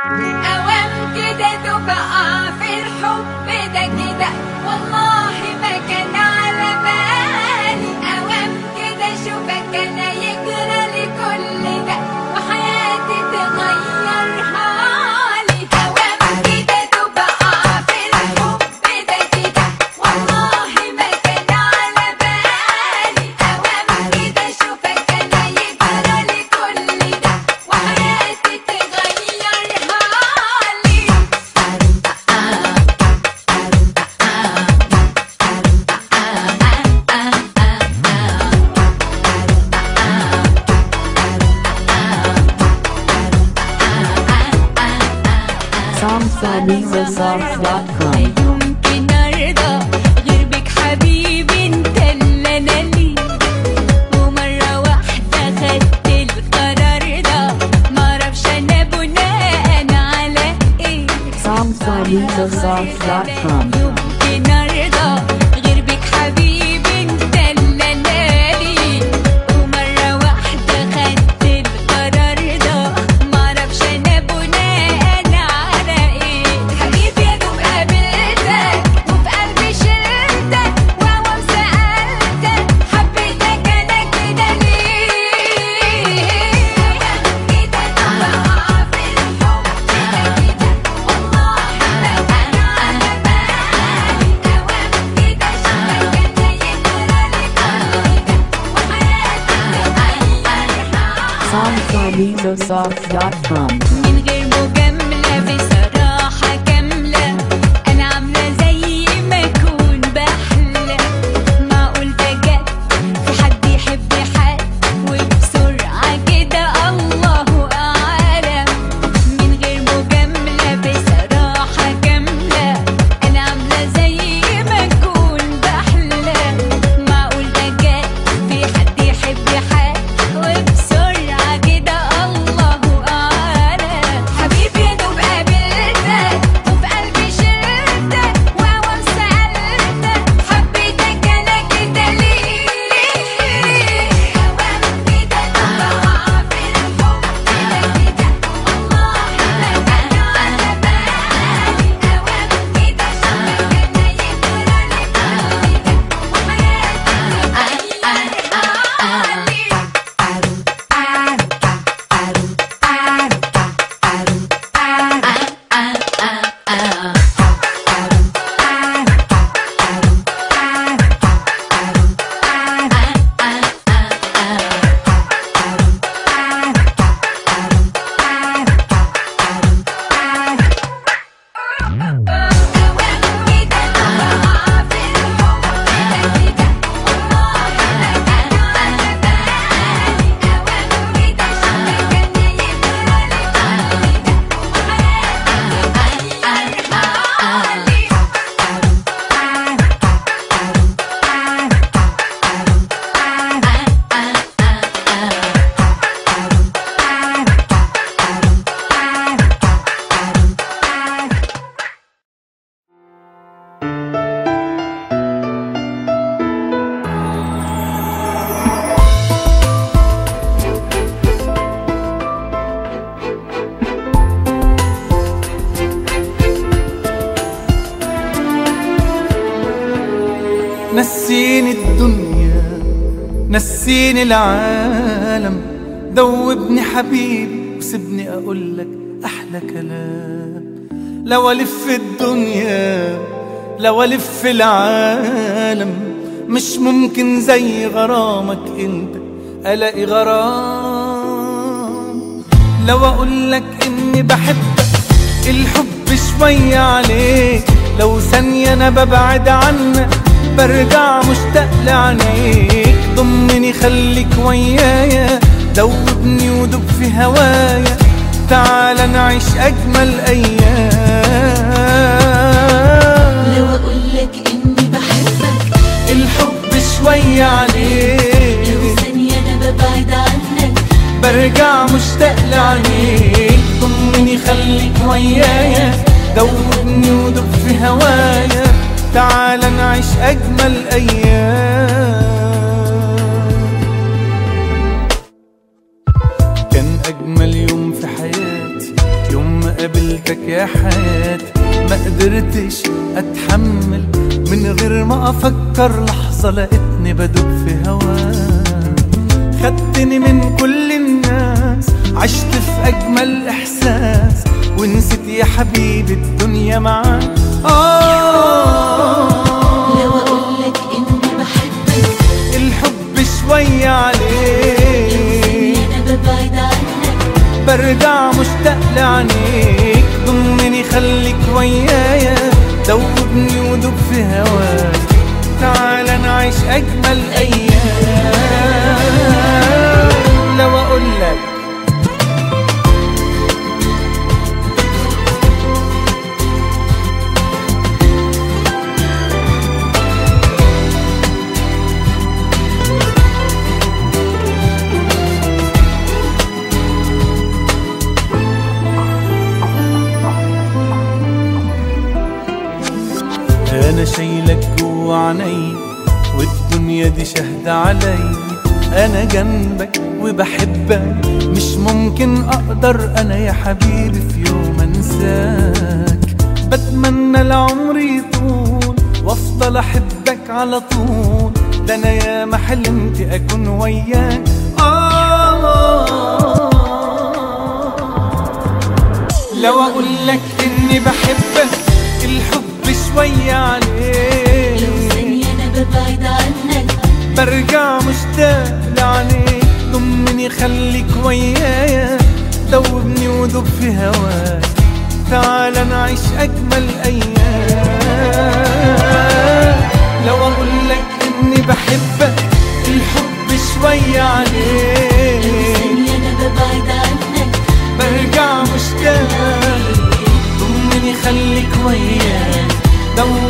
أوام كده تبقى في الحب ده كده والله ما كان على بالي أوام كده أشوفك أنا يجرى لي كل ده وحياتي تغير حالي أوام كده تبقى في الحب ده كده والله ما كان على بالي أوام كده أشوفك أنا يجرى لي كل ده وحياتي تغير حالي SongSaneResorts.com يمكن ارضى غير بك حبيبي انت اللي انا ليه ومره واحده خدت القرار ده معرفش انا بناء على ايه SongSaneResorts.com يمكن ارضى غير بك حبيبي انت اللي انا ليه ومره واحده خدت القرار ده معرفش انا بناء على ايه حبيبي يا دوب قابلتك وفي قلبي شلتك واوام سالتك حبيتك انا كده ليه كده تبقى في الحب كده كده والله ما كان على بالي اوام كده شفتك انا يجرى لي كل ده وحياتي تغير حالي SongSaneResorts.com من غير مجاملة بصراحة كاملة أنا عاملة زي ما أكون بحلم معقول ده جد في حد يحب حد وبسرعة كده الله أعلم من غير مجاملة بصراحة كاملة أنا عاملة زي ما أكون بحلم معقول ده جد في حد يحب حد وبسرعة كده الله أعلم حبيبي يا دوب قابلتك وفي قلبي شلتك وأوام سألتك حبيتك أنا كده ليه أوام كده تبقى في الحب كده كده والله ما كان على بالي أوام كده شفتك أنا يجرى لي كل ده وحياتي تغير حالي أوام كده تبقى في الحب كده كده والله ما كان على بالي أوام كده شفتك أنا يجرى لي كل ده وحياتي تغير حالي نسيني الدنيا نسيني العالم دوبني حبيبي وسيبني اقولك احلى كلام لو الف الدنيا لو الف العالم مش ممكن زي غرامك انت الاقي غرام لو اقولك اني بحبك الحب شوية عليك لو ثانية انا ببعد عنك برجع مشتاق لعينيك ضمني خليك ويايا دوبني ودوب في هوايا تعال نعيش اجمل ايام لو اقولك اني بحبك الحب شوية لو عليك ثانية انا ببعد عنك برجع مشتاق لعينيك ضمني خليك ويايا دوبني ودوب في هوايا تعال نعيش أجمل أيام كان أجمل يوم في حياتي يوم ما قابلتك يا حياتي ما قدرتش اتحمل من غير ما افكر لحظة لقيتني بدوب في هواك خدتني من كل الناس عشت في اجمل احساس ونسيت يا حبيبي الدنيا معاك آه لو اقولك اني بحبك الحب شوية عليك اني انا ببعد عنك برجع مشتاق لعينيك ضمني خليك ويايا دوبني ودوب في هواك تعال نعيش اجمل ايام لو اقولك انا شايلك جوا عيني والدنيا دي شهد علي انا جنبك وبحبك مش ممكن اقدر انا يا حبيبي في يوم انساك بتمنى العمر يطول وافضل احبك على طول ده انا يا ما حلمت اكون وياك آه لو اقول لك اني بحبك الحب شوية لو ثانية عليك انا ببعد عنك برجع مشتاق لعينيك ضمني خليك ويايا دوبني ودوب في هواك تعال نعيش اجمل ايام لو اقول لك اني بحبك الحب شوية لو عليك ثانية انا ببعد عنك برجع مشتاق ضمني خليك وياك دور